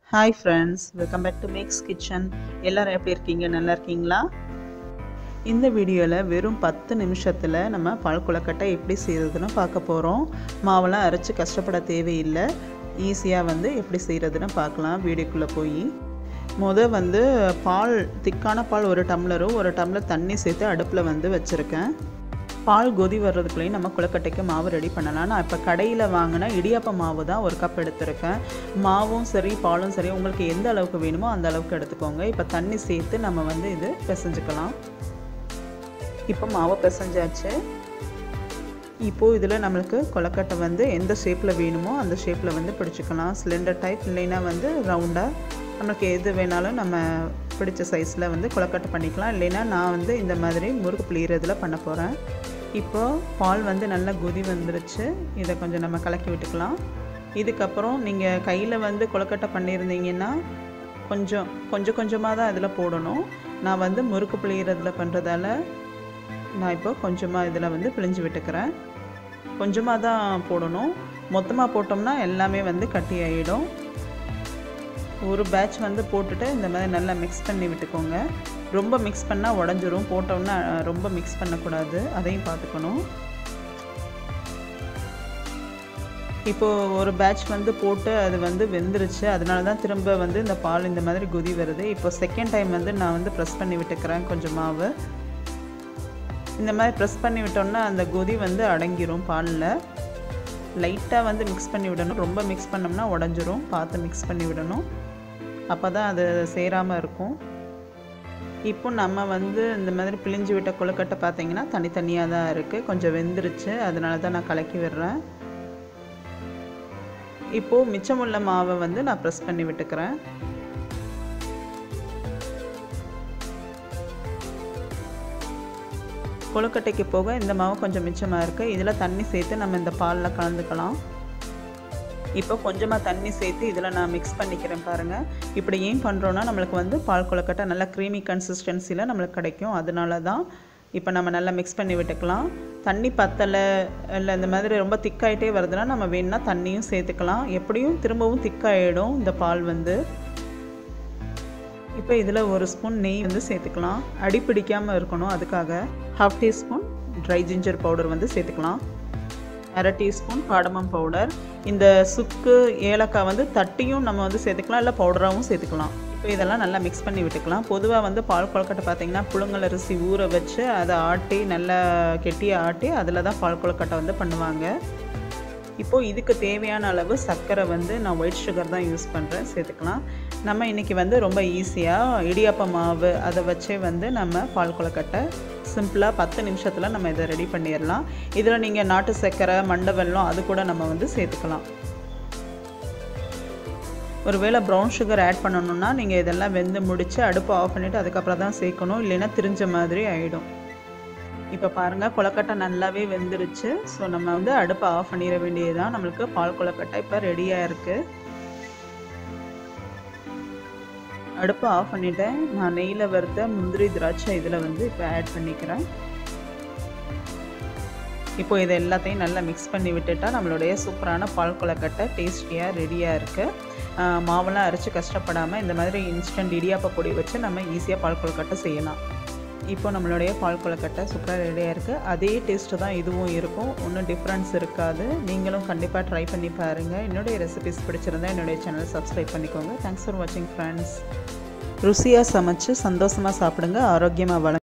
hi friends welcome back to Max kitchen எல்லாரும் எப்படி இருக்கீங்க நல்லா இருக்கீங்களா இந்த வீடியோவில் வெறும் பத்து நிமிஷத்தில் நம்ம பால் கொழுக்கட்டை எப்படி செய்கிறதுன்னு பார்க்க போகிறோம் மாவெல்லாம் அரைச்சி கஷ்டப்பட தேவையில்லை ஈஸியாக வந்து எப்படி செய்கிறதுன்னு பார்க்கலாம் வீடியோக்குள்ளே போய் முத வந்து பால் திக்கான பால் ஒரு டம்ளரும் ஒரு டம்ளர் தண்ணி சேர்த்து அடுப்பில் வந்து வச்சுருக்கேன் பால் கொதி வர்றதுக்குள்ளேயும் நம்ம கொழுக்கட்டைக்கு மாவு ரெடி பண்ணலாம் நான் இப்போ கடையில் வாங்கின இடியாப்ப மாவு தான் ஒரு கப் எடுத்திருக்கேன் மாவும் சரி பாலும் சரி உங்களுக்கு எந்த அளவுக்கு வேணுமோ அந்த அளவுக்கு எடுத்துக்கோங்க இப்போ தண்ணி சேர்த்து நம்ம வந்து இது பிசைஞ்சுக்கலாம் இப்போ மாவை பிசைஞ்சாச்சு இப்போது இதில் நம்மளுக்கு கொழுக்கட்டை வந்து எந்த ஷேப்பில் வேணுமோ அந்த ஷேப்பில் வந்து பிடிச்சிக்கலாம் சிலிண்டர் டைப் இல்லைன்னா வந்து ரவுண்டாக நமக்கு எது வேணாலும் நம்ம பிடிச்ச சைஸில் வந்து கொழுக்கட்டை பண்ணிக்கலாம் இல்லைன்னா நான் வந்து இந்த மாதிரி முறுக்கு புளியறதில் பண்ண போகிறேன் இப்போது பால் வந்து நல்லா கொதி வந்துருச்சு இதை கொஞ்சம் நம்ம கலக்கி விட்டுக்கலாம் இதுக்கப்புறம் நீங்கள் கையில் வந்து கொழுக்கட்டை பண்ணியிருந்தீங்கன்னா கொஞ்சம் கொஞ்சம் கொஞ்சமாக தான் இதில் போடணும் நான் வந்து முறுக்கு புளியறதுல பண்ணுறதால நான் இப்போ கொஞ்சமாக இதில் வந்து பிழிஞ்சு விட்டுக்கிறேன் கொஞ்சமாக தான் போடணும் மொத்தமாக போட்டோம்னா எல்லாமே வந்து கட்டி ஆகிடும் ஒரு பேட்ச் வந்து போட்டுட்டு இந்த மாதிரி நல்லா மிக்ஸ் பண்ணி விட்டுக்கோங்க ரொம்ப மிக்ஸ் பண்ணால் உடஞ்சிரும் போட்டோம்னா ரொம்ப மிக்ஸ் பண்ணக்கூடாது அதையும் பார்த்துக்கணும் இப்போது ஒரு பேட்ச் வந்து போட்டு அது வந்து வெந்துருச்சு அதனால தான் திரும்ப வந்து இந்த பால் இந்த மாதிரி கொதி வருது இப்போ செகண்ட் டைம் வந்து நான் வந்து ப்ரெஸ் பண்ணி விட்டுக்கிறேன் கொஞ்சம் மாவு இந்த மாதிரி ப்ரெஸ் பண்ணி விட்டோம்னா அந்த கொதி வந்து அடங்கிரும் பாலில் லைட்டாக வந்து மிக்ஸ் பண்ணி விடணும் ரொம்ப மிக்ஸ் பண்ணோம்னா உடஞ்சிரும் பார்த்து மிக்ஸ் பண்ணி விடணும் அப்போ தான் அது சேராமல் இருக்கும் இப்போ நம்ம வந்து இந்த மாதிரி பிழிஞ்சு விட்ட கொழுக்கட்டை பார்த்தீங்கன்னா தனித்தனியாக தான் இருக்குது கொஞ்சம் வெந்துருச்சு அதனால தான் நான் கலக்கி விடுறேன் இப்போது மிச்சமுள்ள மாவை வந்து நான் ப்ரெஸ் பண்ணி விட்டுக்கிறேன் கொழுக்கட்டைக்கு போக இந்த மாவு கொஞ்சம் மிச்சமாக இருக்குது இதில் தண்ணி சேர்த்து நம்ம இந்த பாலில் கலந்துக்கலாம் இப்போ கொஞ்சமாக தண்ணி சேர்த்து இதில் நான் மிக்ஸ் பண்ணிக்கிறேன் பாருங்கள் இப்படி ஏன் பண்ணுறோன்னா நம்மளுக்கு வந்து பால் கொழுக்கட்டை நல்லா க்ரீமி கன்சிஸ்டன்சியில் நம்மளுக்கு கிடைக்கும் அதனால தான் இப்போ நம்ம நல்லா மிக்ஸ் பண்ணி விட்டுக்கலாம் தண்ணி பத்தலை இல்லை இந்த மாதிரி ரொம்ப திக்காயிட்டே வருதுன்னா நம்ம வேணும்னா தண்ணியும் சேர்த்துக்கலாம் எப்படியும் திரும்பவும் திக்காயிடும் இந்த பால் வந்து இப்போ இதில் ஒரு ஸ்பூன் நெய் வந்து சேர்த்துக்கலாம் அடி பிடிக்காமல் இருக்கணும் அதுக்காக half teaspoon dry ginger powder வந்து சேர்த்துக்கலாம் அரை டீஸ்பூன் காடமம் பவுடர் இந்த சுக்கு ஏலக்காய் வந்து தட்டியும் நம்ம வந்து சேர்த்துக்கலாம் இல்லை பவுடராகவும் சேர்த்துக்கலாம் இப்போ இதெல்லாம் நல்லா மிக்ஸ் பண்ணி விட்டுக்கலாம் பொதுவாக வந்து பால் கொழுக்கட்டை பார்த்திங்கன்னா புழுங்கல் அரிசி ஊற வச்சு அதை ஆட்டி நல்லா கெட்டியாக ஆட்டி அதில் தான் பால் கொழுக்கட்டை வந்து பண்ணுவாங்க இப்போது இதுக்கு தேவையான அளவு சர்க்கரை வந்து நான் ஒயிட் சுகர் தான் யூஸ் பண்ணுறேன் சேர்த்துக்கலாம் நம்ம இன்றைக்கி வந்து ரொம்ப ஈஸியாக இடியாப்ப மாவு அதை வச்சே வந்து நம்ம பால் கொழுக்கட்டை சிம்பிளாக பத்து நிமிஷத்தில் நம்ம இதை ரெடி பண்ணிடலாம் இதில் நீங்கள் நாட்டு சர்க்கரை மண்டை வெல்லம் அது கூட நம்ம வந்து சேர்த்துக்கலாம் ஒருவேளை ப்ரௌன் சுகர் ஆட் பண்ணணுன்னா நீங்கள் இதெல்லாம் வெந்து முடித்து அடுப்பு ஆஃப் பண்ணிவிட்டு அதுக்கப்புறம் தான் சேர்க்கணும் இல்லைன்னா திரிஞ்ச மாதிரி ஆகிடும் இப்போ பாருங்கள் கொழுக்கட்டை நல்லாவே வெந்துருச்சு ஸோ நம்ம வந்து அடுப்பை ஆஃப் பண்ணிட வேண்டியதுதான் நம்மளுக்கு பால் கொழுக்கட்டை இப்போ ரெடியாக இருக்குது அடுப்பை ஆஃப் பண்ணிவிட்டேன் நான் நெய்யில் வறுத்த முந்திரி திராட்சை இதில் வந்து இப்போ ஆட் பண்ணிக்கிறேன் இப்போ இதை எல்லாத்தையும் நல்லா மிக்ஸ் பண்ணி விட்டுட்டா நம்மளுடைய சூப்பரான பால் கொழுக்கட்டை டேஸ்டியாக ரெடியாக இருக்குது மாவெல்லாம் அரைச்சி கஷ்டப்படாமல் இந்த மாதிரி இன்ஸ்டன்ட் இடியாப்ப பொடி வச்சு நம்ம ஈஸியாக பால் கொழுக்கட்டை செய்யலாம் இப்போ நம்மளுடைய பால் கொழுக்கட்டை சூப்பராக ரெடியாக இருக்குது அதே டேஸ்ட்டு தான் இதுவும் இருக்கும் ஒன்றும் டிஃப்ரென்ஸ் இருக்காது நீங்களும் கண்டிப்பாக ட்ரை பண்ணி பாருங்கள் என்னுடைய ரெசிபிஸ் பிடிச்சிருந்தா என்னுடைய சேனலை சப்ஸ்கிரைப் பண்ணிக்கோங்க தேங்க்ஸ் ஃபார் வாட்சிங் ஃப்ரெண்ட்ஸ் ருசியாக சமைச்சு சந்தோஷமாக சாப்பிடுங்க ஆரோக்கியமாக வள